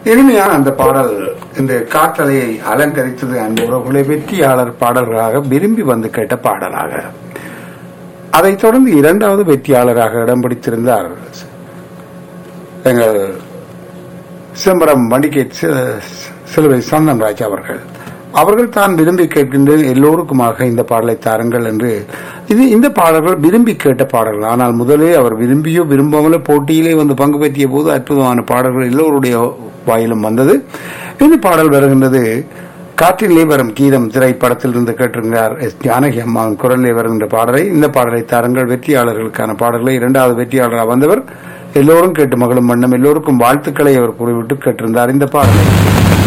இனிமையான அந்த பாடல் இந்த காற்றலையை அலங்கரித்தது அந்த உறவுகளை வெற்றியாளர் பாடல்களாக விரும்பி வந்து கேட்ட பாடலாக அதைத் தொடர்ந்து இரண்டாவது வெற்றியாளராக இடம் பிடித்திருந்தார் எங்கள் சிதம்பரம் வண்டிகை சிலுவை சந்தன்ராஜ் அவர்கள் அவர்கள் தான் விரும்பி கேட்கின்ற எல்லோருக்குமாக இந்த பாடலை தாருங்கள் என்று இது இந்த பாடல்கள் விரும்பி கேட்ட பாடல்கள் ஆனால் முதலே அவர் விரும்பியோ விரும்பாமலோ போட்டியிலே வந்து பங்கு பெற்றிய போது அற்புதமான பாடல்கள் எல்லோருடைய வாயிலும் வந்தது இந்த பாடல் வருகின்றது காற்றிலே வரும் கீதம் திரைப்படத்தில் இருந்து கேட்டிருந்தார் எஸ் ஜானகி அம்மாவின் குரலிலே வருகின்ற பாடலை இந்த பாடலை தாருங்கள் வெற்றியாளர்களுக்கான பாடல்களை இரண்டாவது வெற்றியாளராக வந்தவர் எல்லோரும் கேட்டு மகளும் வண்ணம் எல்லோருக்கும் வாழ்த்துக்களை அவர் கூறிவிட்டு கேட்டிருந்தார் இந்த பாடலை